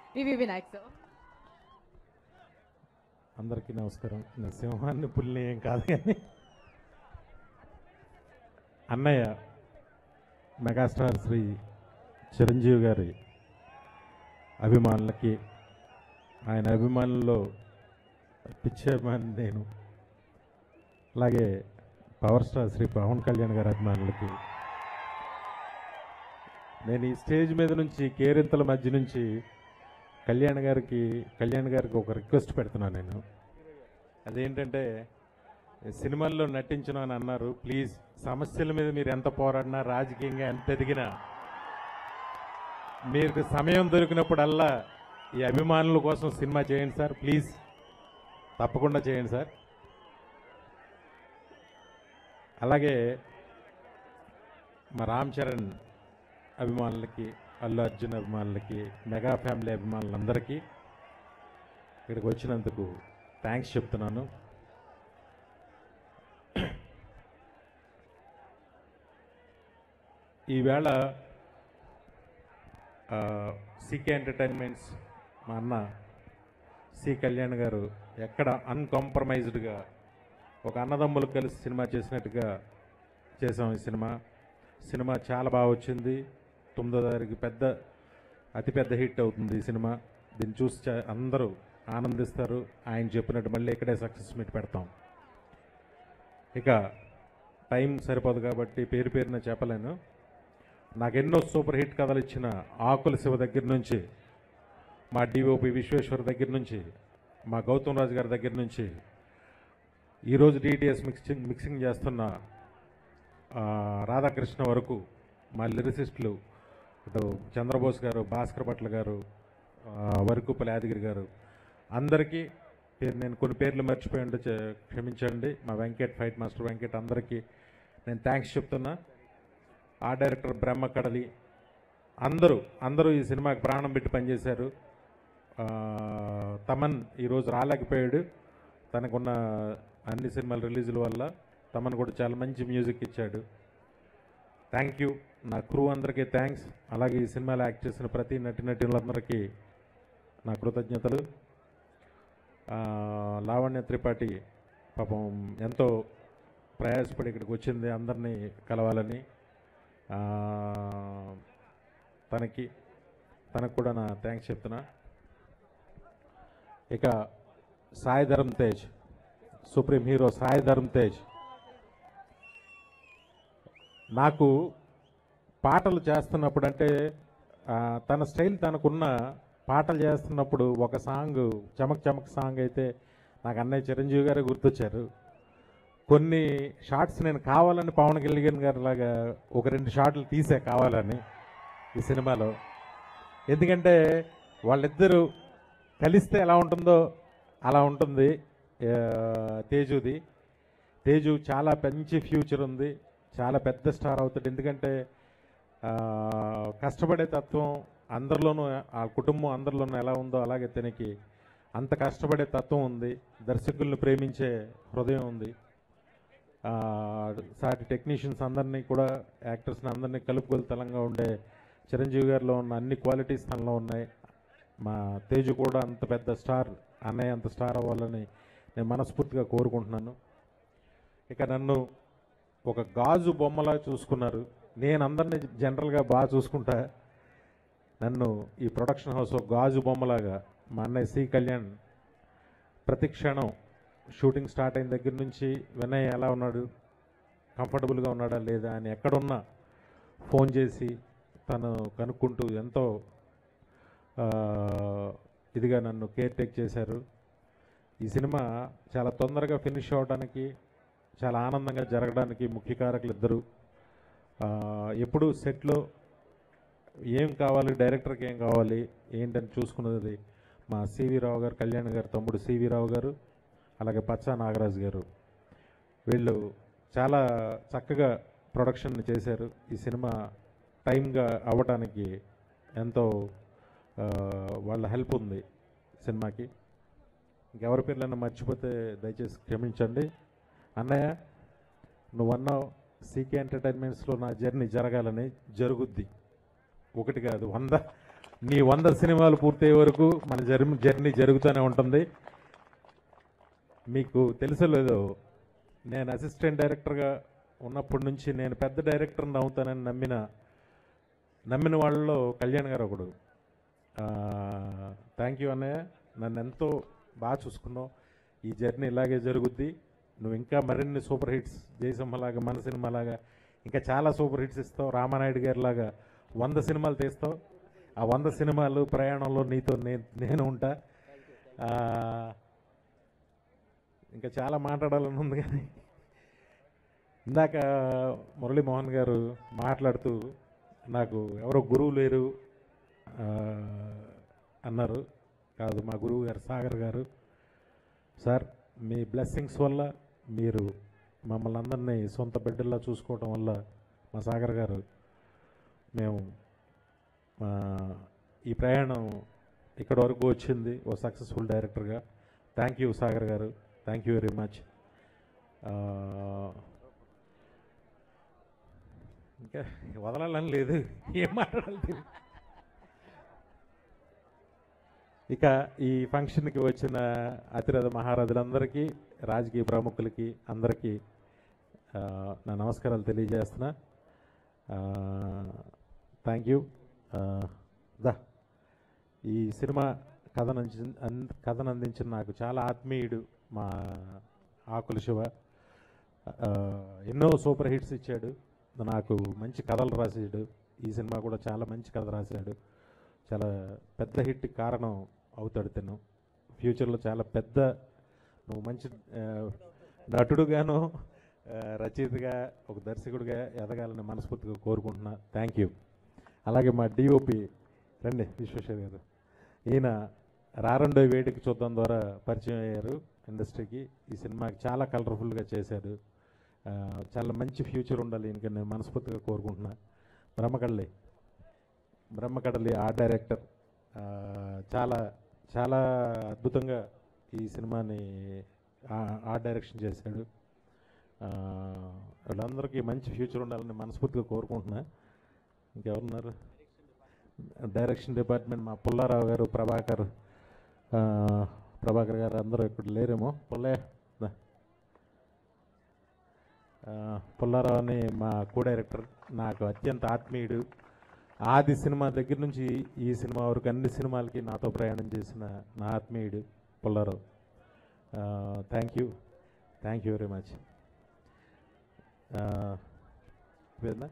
వివి Vinayak sir అందరికీ నమస్కారం నేను సింహాన్ని పుల్లి ఏం కాదు కానీ అన్నయ్య మెగాస్టార్ శ్రీ చిరంజీవి గారి అభిమానులకి ఆయన అభిమానుల్లో పిచ్చి అభిమాని నేను అలాగే పవర్ స్టార్ శ్రీ పవన్ కళ్యాణ్ గారి అభిమానులకి నేను ఈ స్టేజ్ మీద నుంచి కేరింతల మధ్య నుంచి కళ్యాణ్ గారికి కళ్యాణ్ గారికి ఒక రిక్వెస్ట్ పెడుతున్నాను నేను అదేంటంటే సినిమాల్లో నటించను అని అన్నారు ప్లీజ్ సమస్యల మీద మీరు ఎంత పోరాడినా రాజకీయంగా ఎంత ఎదిగినా మీకు సమయం దొరికినప్పుడల్లా ఈ అభిమానుల కోసం సినిమా చేయండి సార్ ప్లీజ్ తప్పకుండా చేయండి సార్ అలాగే మా రామ్ చరణ్ అభిమానులకి అల్లు అర్జున్ అభిమానులకి మెగా ఫ్యామిలీ అభిమానులందరికీ ఇక్కడికి వచ్చినందుకు థ్యాంక్స్ చెప్తున్నాను ఈవేళ సీకే ఎంటర్టైన్మెంట్స్ మా అన్న సి కళ్యాణ్ గారు ఎక్కడ అన్కాంప్రమైజ్డ్గా ఒక అన్నదమ్ములు కలిసి సినిమా చేసినట్టుగా చేసాం ఈ సినిమా సినిమా చాలా బాగా వచ్చింది తొమ్మిదో తారీఖు పెద్ద అతిపెద్ద హిట్ అవుతుంది ఈ సినిమా దీన్ని చూసి చా- అందరూ ఆనందిస్తారు ఆయన చెప్పినట్టు మళ్ళీ ఇక్కడే సక్సెస్ మీట్ పెడతాం ఇక టైం సరిపోదు కాబట్టి పేరు పేరున చెప్పలేను నాకు ఎన్నో సూపర్ హిట్ కథలు ఇచ్చిన ఆకుల శివ దగ్గర నుంచి మా డిఓపి విశ్వేశ్వర్ దగ్గర నుంచి మా గౌతమ్ రాజు గారి దగ్గర నుంచి ఈరోజు డిటిఎస్ మిక్సింగ్ మిక్సింగ్ చేస్తున్న ఆ, రాధాకృష్ణ వరకు మా లిరిసిస్టులు ఇటు చంద్రబోస్ గారు భాస్కర్ భట్ల గారు ఆ, వరకుపల్లి యాదగిరి గారు అందరికీ పేరు నేను కొన్ని పేర్లు మర్చిపోయి ఉంటే చె- క్షమించండి మా వెంకట్ ఫైట్ మాస్టర్ వెంకట్ అందరికీ నేను థ్యాంక్స్ చెప్తున్నా ఆ డైరెక్టర్ బ్రహ్మ కడలి అందరూ అందరూ ఈ సినిమాకి ప్రాణం పెట్టి పనిచేశారు ఆ, తమన్ ఈరోజు రాలేకపోయాడు తనకున్న అన్ని సినిమాల రిలీజుల వల్ల తమన్ కూడా చాలా మంచి మ్యూజిక్ ఇచ్చాడు థ్యాంక్ యూ నా క్రూ అందరికీ థ్యాంక్స్ అలాగే ఈ సినిమాలో యాక్ట్ చేసిన ప్రతి నటీనటులందరికీ నా కృతజ్ఞతలు ఆ, లావణ్య త్రిపాఠి పాపం ఎంతో ప్రయాసపడి ఇక్కడికి వచ్చింది అందరినీ కలవాలని ఆ, తనకి తనకు కూడా నా థ్యాంక్స్ చెప్తున్నా ఇక సాయి ధరమ్ తేజ్ సుప్రీం హీరో సాయి ధరమ్ తేజ్ నాకు పాటలు చేస్తున్నప్పుడు అంటే ఆ, తన స్టైల్ తనకున్న పాటలు చేస్తున్నప్పుడు ఒక సాంగ్ చమక్ చమక్ సాంగ్ అయితే నాకు అన్నయ్య చిరంజీవి గారే గుర్తొచ్చారు కొన్ని షార్ట్స్ నేను కావాలని పవన్ కళ్యాణ్ గారి లాగా ఒక రెండు షాట్లు తీసే కావాలని ఈ సినిమాలో ఎందుకంటే వాళ్ళిద్దరూ కలిస్తే ఎలా ఉంటుందో అలా ఉంటుంది ఆ, తేజుది తేజు చాలా మంచి ఫ్యూచర్ ఉంది చాలా పెద్ద స్టార్ అవుతాడు ఎందుకంటే ఆ, కష్టపడే తత్వం అందరిలోనూ ఆ కుటుంబం అందరిలోనూ ఎలా ఉందో అలాగే తనకి అంత కష్టపడే తత్వం ఉంది దర్శకులను ప్రేమించే హృదయం ఉంది ఆ, సాటి టెక్నీషియన్స్ అందరినీ కూడా యాక్టర్స్ని అందరినీ కలుపుకొలుతలంగా ఉండే చిరంజీవి గారిలో ఉన్న అన్ని క్వాలిటీస్ తనలో ఉన్నాయి మా తేజు కూడా అంత పెద్ద స్టార్ అన్నయ్య అంత స్టార్ అవ్వాలని నేను మనస్ఫూర్తిగా కోరుకుంటున్నాను ఇక నన్ను ఒక గాజు బొమ్మలా చూసుకున్నారు నేను అందరినీ జనరల్గా బాగా చూసుకుంటా నన్ను ఈ ప్రొడక్షన్ హౌస్ ఒక గాజు బొమ్మలాగా మా అన్నయ్య సి కళ్యాణ్ ప్రతి క్షణం షూటింగ్ స్టార్ట్ అయిన దగ్గర నుంచి వినయ్ ఎలా ఉన్నాడు కంఫర్టబుల్గా ఉన్నాడా లేదా అని ఎక్కడున్నా ఫోన్ చేసి తను కనుక్కుంటూ ఎంతో ఆ, ఇదిగా నన్ను కేర్ టేక్ చేశారు ఈ సినిమా చాలా తొందరగా ఫినిష్ అవడానికి చాలా ఆనందంగా జరగడానికి ముఖ్య కారకులు ఇద్దరు ఆ, ఎప్పుడు సెట్లో ఏం కావాలి డైరెక్టర్కి ఏం కావాలి ఏంటని చూసుకున్నది మా సివి రావు గారు కళ్యాణ్ గారు తమ్ముడు సివి రావు గారు అలాగే పచ్చా నాగరాజు గారు వీళ్ళు చాలా చక్కగా ప్రొడక్షన్ చేశారు ఈ సినిమా టైంగా అవ్వటానికి ఎంతో ఆ, వాళ్ళ హెల్ప్ ఉంది సినిమాకి ఇంకెవరి పేర్లన్నా మర్చిపోతే దయచేసి క్షమించండి అన్నయ్య నువ్వు అన్నావు సీకే ఎంటర్టైన్మెంట్స్లో నా జర్నీ జరగాలని జరుగుద్ది ఒకటి కాదు వంద నీ వంద సినిమాలు పూర్తయ్యే వరకు మన జర్నీ జర్నీ జరుగుతూనే ఉంటుంది మీకు తెలుసో లేదో నేను అసిస్టెంట్ డైరెక్టర్గా ఉన్నప్పటి నుంచి నేను పెద్ద డైరెక్టర్ని అవుతానని నమ్మిన నమ్మిన వాళ్ళలో కళ్యాణ్ గారు ఒకడు థ్యాంక్ యూ అన్నయ్య నన్ను ఎంతో బాగా చూసుకున్నావు ఈ జర్నీ ఇలాగే జరుగుద్ది నువ్వు ఇంకా మరిన్ని సూపర్ హిట్స్ జయసింహలాగా మన సినిమాలాగా ఇంకా చాలా సూపర్ హిట్స్ ఇస్తావు రామానాయుడు గారి లాగా వంద సినిమాలు తీస్తావు ఆ వంద సినిమాలు ప్రయాణంలో నీతో నేను నేను ఉంటా ఆ, ఇంకా చాలా మాట్లాడాలని ఉంది కానీ ఇందాక మురళీమోహన్ గారు మాట్లాడుతూ నాకు ఎవరో గురువు లేరు ఆ, అన్నారు కాదు మా గురువు గారు సాగర్ గారు సార్ మీ బ్లెస్సింగ్స్ వల్ల మీరు మమ్మల్ని అందరినీ సొంత బిడ్డల్లా చూసుకోవడం వల్ల మా సాగర్ గారు మేము ఆ, ఈ ప్రయాణం ఇక్కడ వరకు వచ్చింది ఓ సక్సెస్ఫుల్ డైరెక్టర్గా థ్యాంక్ యూ సాగర్ గారు థ్యాంక్ యూ వెరీ మచ్ ఇంకా వదలాలని లేదు ఏం మాట్లాడాలి తెలియదు. ఇక ఈ ఫంక్షన్కి వచ్చిన అతిరథ మహారథులందరికీ రాజకీయ ప్రముఖులకి అందరికీ ఆ, నా నమస్కారాలు తెలియజేస్తున్నా థ్యాంక్ యూ దా ఈ సినిమా కథనంచి అన్- కథను అందించిన నాకు చాలా ఆత్మీయుడు మా ఆకుల శివ ఆ, ఎన్నో సూపర్ హిట్స్ ఇచ్చాడు నాకు మంచి కథలు రాసాడు ఈ సినిమా కూడా చాలా మంచి కథ రాశాడు చాలా పెద్ద హిట్ కారణం అవుతాడు తను ఫ్యూచర్లో చాలా పెద్ద నువ్వు మంచి ఆ, నటుడుగాను ఆ, రచయితగా ఒక దర్శకుడిగా ఎదగాలని మనస్ఫూర్తిగా కోరుకుంటున్నా థ్యాంక్ యూ అలాగే మా డిఓపి రండి విశ్వేశ్వర్ గారు ఈయన రారండో వేడికి చూద్దాం ద్వారా పరిచయం అయ్యారు ఇండస్ట్రీకి ఈ సినిమాకి చాలా కలర్ఫుల్గా చేశాడు ఆ, చాలా మంచి ఫ్యూచర్ ఉండాలి ఈయనకి నేను మనస్ఫూర్తిగా కోరుకుంటున్నా బ్రహ్మకళ్ళి బ్రహ్మకడలి ఆర్ట్ డైరెక్టర్ ఆ, చాలా చాలా అద్భుతంగా ఈ సినిమాని ఆ- ఆర్ట్ డైరెక్షన్ చేశాడు ఆ, వీళ్ళందరికీ మంచి ఫ్యూచర్ ఉండాలని మనస్ఫూర్తిగా కోరుకుంటున్నా ఇంకెవరున్నారు డైరెక్షన్ డిపార్ట్మెంట్ మా పుల్లారావు గారు ప్రభాకర్ ఆ, ప్రభాకర్ గారు అందరూ ఇక్కడ లేరేమో పుల్లయ్య దా. ఆ, పుల్లారావు అని మా కో డైరెక్టర్ నాకు అత్యంత ఆత్మీయుడు ఆది సినిమా దగ్గర నుంచి ఈ సినిమా వరకు అన్ని సినిమాలకి నాతో ప్రయాణం చేసిన నా ఆత్మీయుడు Pullarao thank you thank you very much వేదనా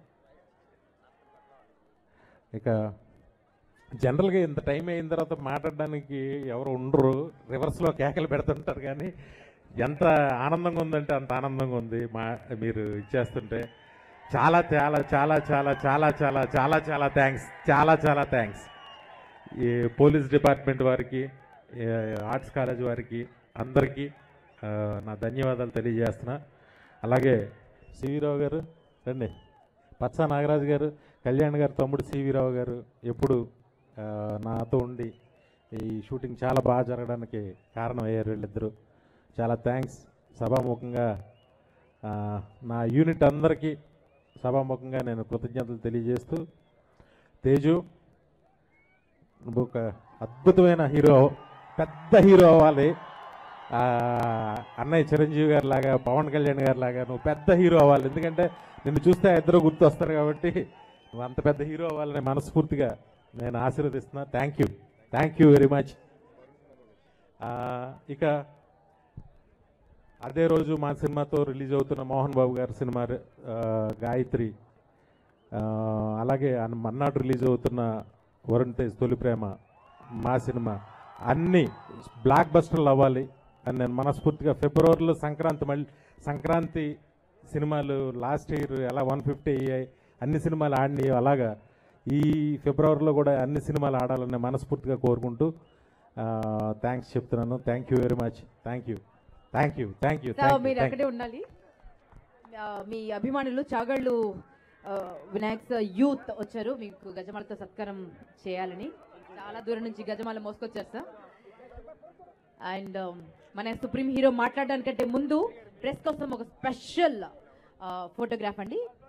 ఇక జనరల్గా ఇంత టైం అయిన తర్వాత మాట్లాడడానికి ఎవరు ఉండరు రివర్స్లో కేకలు పెడుతుంటారు కానీ ఎంత ఆనందంగా ఉందంటే అంత ఆనందంగా ఉంది మా మీరు ఇచ్చేస్తుంటే చాలా చాలా చాలా చాలా చాలా చాలా చాలా చాలా థ్యాంక్స్ చాలా చాలా థ్యాంక్స్ ఈ పోలీస్ డిపార్ట్మెంట్ వారికి ఈ ఆర్ట్స్ కాలేజ్ వారికి అందరికీ ఆ, నా ధన్యవాదాలు తెలియజేస్తున్నా అలాగే సివిరావు గారు రండి పచ్చా నాగరాజు గారు కళ్యాణ్ గారు తమ్ముడు సివిరావు గారు ఎప్పుడు ఆ, నాతో ఉండి ఈ షూటింగ్ చాలా బాగా జరగడానికి కారణం అయ్యారు వీళ్ళిద్దరూ చాలా థ్యాంక్స్ సభాముఖంగా ఆ, నా యూనిట్ అందరికీ సభాముఖంగా నేను కృతజ్ఞతలు తెలియజేస్తూ తేజు నువ్వు ఒక అద్భుతమైన హీరో పెద్ద హీరో అవ్వాలి ఆ, అన్నయ్య చిరంజీవి గారి లాగా పవన్ కళ్యాణ్ గారి లాగా నువ్వు పెద్ద హీరో అవ్వాలి ఎందుకంటే నిన్ను చూస్తే ఇద్దరు గుర్తు వస్తారు కాబట్టి నువ్వు అంత పెద్ద హీరో అవ్వాలని మనస్ఫూర్తిగా నేను ఆశీర్వదిస్తున్నా thank you thank you very much ఇక అదే రోజు మా సినిమాతో రిలీజ్ అవుతున్న మోహన్ బాబు గారి సినిమా ఆ, గాయత్రి ఆ, అలాగే అన్- మన్నాడు రిలీజ్ అవుతున్న వరుణ్ తేజ్ తొలి ప్రేమ మా సినిమా అన్నీ బ్లాక్ బస్టర్లు అవ్వాలి అని నేను మనస్ఫూర్తిగా ఫిబ్రవరిలో సంక్రాంతి మళ్ళీ సంక్రాంతి సినిమాలు లాస్ట్ ఇయర్ ఎలా వన్ ఫిఫ్టీ అయ్యాయి అన్ని సినిమాలు ఆడినాయి అలాగా ఈ ఫిబ్రవరిలో కూడా అన్ని సినిమాలు ఆడాలని మనస్ఫూర్తిగా కోరుకుంటూ థ్యాంక్స్ చెప్తున్నాను thank you very much thank you thank you thank you so మీరు అక్కడే ఉండాలి ఆ, మీ అభిమానులు చాగళ్ళు ఆ, వినాయక్ యూత్ వచ్చారు మీకు గజమాలతో సత్కారం చేయాలని చాలా దూరం నుంచి గజమాల మోసుకొచ్చారు సార్ అండ్ మన సుప్రీం హీరో మాట్లాడడానికంటే ముందు ప్రెస్ కోసం ఒక స్పెషల్ ఫోటోగ్రాఫ్ అండి